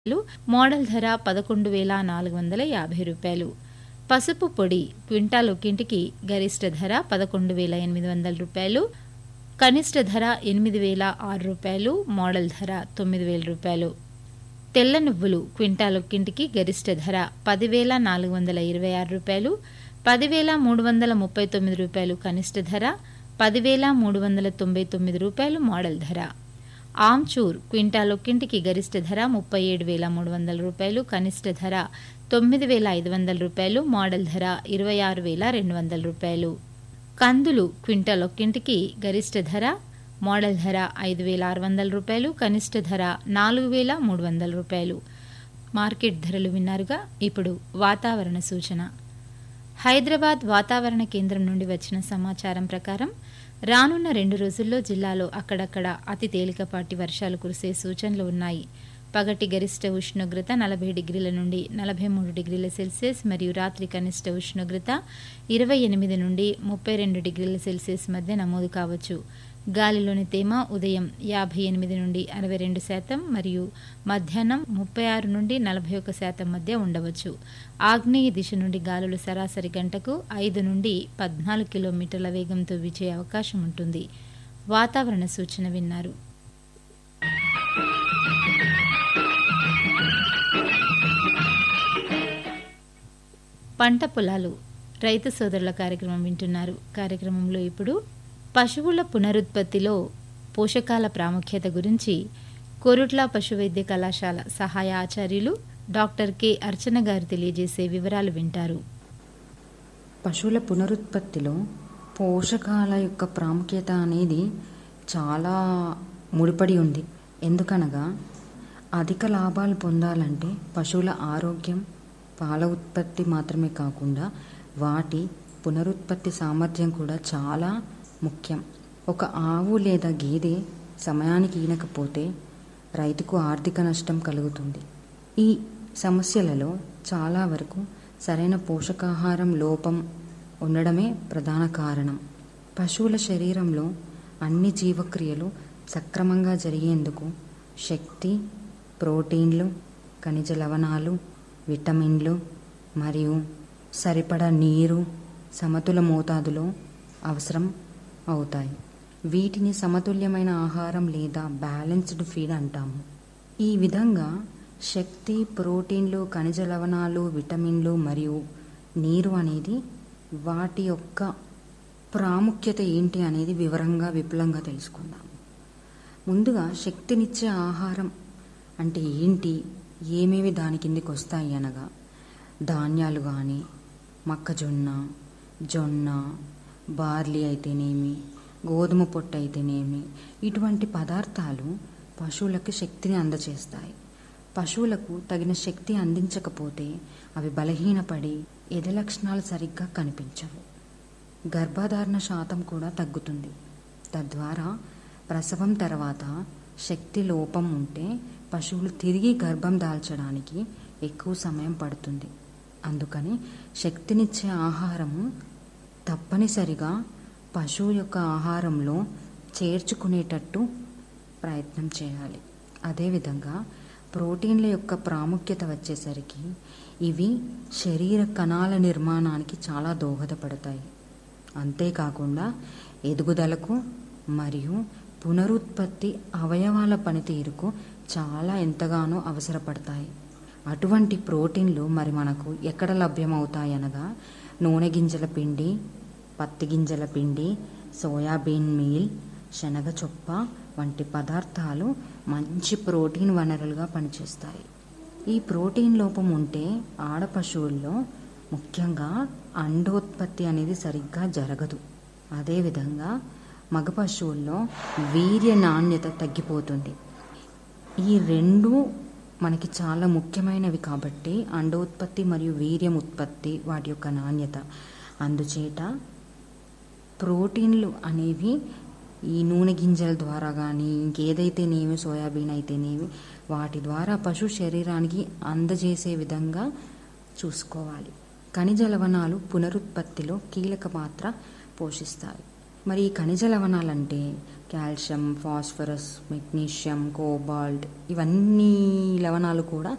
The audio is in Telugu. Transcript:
రూపాయలు మోడల్ ధర పదకొండు వేల నాలుగు వందల యాభై రూపాయలు పసుపు పొడి క్వింటాల్ ఒక్కింటికి గరిష్ట ధర పదకొండు వేల ఎనిమిది వందల రూపాయలు కనిష్ట ధర ఎనిమిది వేల ఆరు రూపాయలు మోడల్ ధర తొమ్మిది వేల రూపాయలు తెల్ల నువ్వులు క్వింటాల్ ఒక్కింటికి గరిష్ట ధర పదివేల నాలుగు వందల ఇరవై ఆరు రూపాయలు పదివేల మూడు వందల ముప్పై తొమ్మిది రూపాయలు కనిష్ట ధర పదివేల మూడు వందల తొంభై తొమ్మిది రూపాయలు మోడల్ ధర ఆమ్చూర్ క్వింటాల్ ఒక్కింటికి గరిష్ట ధర ముప్పై ఏడు వేల మూడు వందల రూపాయలు కనిష్ట ధర తొమ్మిది వేల ఐదు వందల రూపాయలు మోడల్ ధర ఇరవై ఆరు వేల రెండు వందల రూపాయలు కందులు క్వింటాల్ ఒక్కింటికి గరిష్ట ధర మోడల్ ధర ఐదు వేల ఆరు వందల రూపాయలు కనిష్ట ధర నాలుగు వేల మూడు వందల రూపాయలు మార్కెట్ ధరలు విన్నారుగా ఇప్పుడు వాతావరణ సూచన హైదరాబాద్ వాతావరణ కేంద్రం నుండి వచ్చిన సమాచారం ప్రకారం రానున్న రెండు రోజుల్లో జిల్లాలో అక్కడక్కడ అతి తేలికపాటి వర్షాలు కురిసే సూచనలు ఉన్నాయి పగటి గరిష్ట ఉష్ణోగ్రత నలభై డిగ్రీల నుండి నలభై మూడు డిగ్రీల సెల్సియస్ మరియు రాత్రి కనిష్ట ఉష్ణోగ్రత ఇరవై ఎనిమిది నుండి ముప్పై రెండు డిగ్రీల సెల్సియస్ మధ్య నమోదు కావచ్చు గాలిలోని తేమ ఉదయం యాభై ఎనిమిది నుండి అరవై రెండు శాతం మరియు మధ్యాహ్నం ముప్పై ఆరు నుండి నలభై ఒక శాతం మధ్య ఉండవచ్చు ఆగ్నేయ దిశ నుండి గాలులు సరాసరి గంటకు ఐదు నుండి పద్నాలుగు కిలోమీటర్ల వేగంతో వీచే అవకాశం ఉంటుంది వాతావరణ సూచన విన్నారు పంట పొలాలు రైతు సోదరుల కార్యక్రమం వింటున్నారు కార్యక్రమంలో ఇప్పుడు పశువుల పునరుత్పత్తిలో పోషకాల ప్రాముఖ్యత గురించి కోరుట్ల పశువైద్య కళాశాల సహాయ ఆచార్యులు డాక్టర్ కె అర్చన గారు తెలియజేసే వివరాలు వింటారు పశువుల పునరుత్పత్తిలో పోషకాల యొక్క ప్రాముఖ్యత అనేది చాలా ముడిపడి ఉంది ఎందుకనగా అధిక లాభాలు పొందాలంటే పశువుల ఆరోగ్యం పాల ఉత్పత్తి మాత్రమే కాకుండా వాటి పునరుత్పత్తి సామర్థ్యం కూడా చాలా ముఖ్యం ఒక ఆవు లేదా గేదె సమయానికి ఈనకపోతే రైతుకు ఆర్థిక నష్టం కలుగుతుంది ఈ సమస్యలలో చాలా వరకు సరైన పోషకాహారం లోపం ఉండడమే ప్రధాన కారణం పశువుల శరీరంలో అన్ని జీవక్రియలు సక్రమంగా జరిగేందుకు శక్తి ప్రోటీన్లు ఖనిజ లవణాలు విటమిన్లు మరియు సరిపడా నీరు సమతుల మోతాదులో అవసరం అవుతాయి వీటిని సమతుల్యమైన ఆహారం లేదా బ్యాలెన్స్డ్ ఫీడ్ అంటాము ఈ విధంగా శక్తి ప్రోటీన్లు ఖనిజ లవణాలు విటమిన్లు మరియు నీరు అనేది వాటి యొక్క ప్రాముఖ్యత ఏంటి అనేది వివరంగా విపులంగా తెలుసుకుందాం ముందుగా శక్తినిచ్చే ఆహారం అంటే ఏంటి ఏమేమి దాని కిందికి వస్తాయి అనగా ధాన్యాలు కానీ మొక్కజొన్న జొన్న బార్లీ అయితేనేమి గోధుమ పొట్టు అయితేనేమి ఇటువంటి పదార్థాలు పశువులకు శక్తిని అందచేస్తాయి పశువులకు తగిన శక్తి అందించకపోతే అవి బలహీనపడి ఎద లక్షణాలు సరిగ్గా కనిపించవు గర్భధారణ శాతం కూడా తగ్గుతుంది తద్వారా ప్రసవం తర్వాత శక్తి లోపం ఉంటే పశువులు తిరిగి గర్భం దాల్చడానికి ఎక్కువ సమయం పడుతుంది అందుకని శక్తినిచ్చే ఆహారము తప్పనిసరిగా పశువు యొక్క ఆహారంలో చేర్చుకునేటట్టు ప్రయత్నం చేయాలి అదేవిధంగా ప్రోటీన్ల యొక్క ప్రాముఖ్యత వచ్చేసరికి ఇవి శరీర కణాల నిర్మాణానికి చాలా దోహదపడతాయి అంతేకాకుండా ఎదుగుదలకు మరియు పునరుత్పత్తి అవయవాల పనితీరుకు చాలా ఎంతగానో అవసరపడతాయి అటువంటి ప్రోటీన్లు మరి మనకు ఎక్కడ లభ్యమవుతాయి అనగా నూనె గింజల పిండి పత్తి గింజల పిండి సోయాబీన్ మీల్ శనగ చొప్ప వంటి పదార్థాలు మంచి ప్రోటీన్ వనరులుగా పనిచేస్తాయి ఈ ప్రోటీన్ లోపం ఉంటే ఆడ పశువుల్లో ముఖ్యంగా అండోత్పత్తి అనేది సరిగ్గా జరగదు అదేవిధంగా మగ పశువుల్లో వీర్య నాణ్యత తగ్గిపోతుంది ఈ రెండు మనకి చాలా ముఖ్యమైనవి కాబట్టి అండోత్పత్తి మరియు వీర్యం ఉత్పత్తి వాటి యొక్క నాణ్యత అందుచేత ప్రోటీన్లు అనేవి ఈ నూనె గింజల ద్వారా కానీ ఇంకేదైతేనేమి సోయాబీన్ అయితేనేమి వాటి ద్వారా పశు శరీరానికి అందజేసే విధంగా చూసుకోవాలి ఖనిజ లవణాలు పునరుత్పత్తిలో కీలక పాత్ర పోషిస్తాయి మరి ఈ ఖనిజ లవణాలంటే కాల్షియం ఫాస్ఫరస్ మెగ్నీషియం కోబాల్ట్ ఇవన్నీ లవణాలు కూడా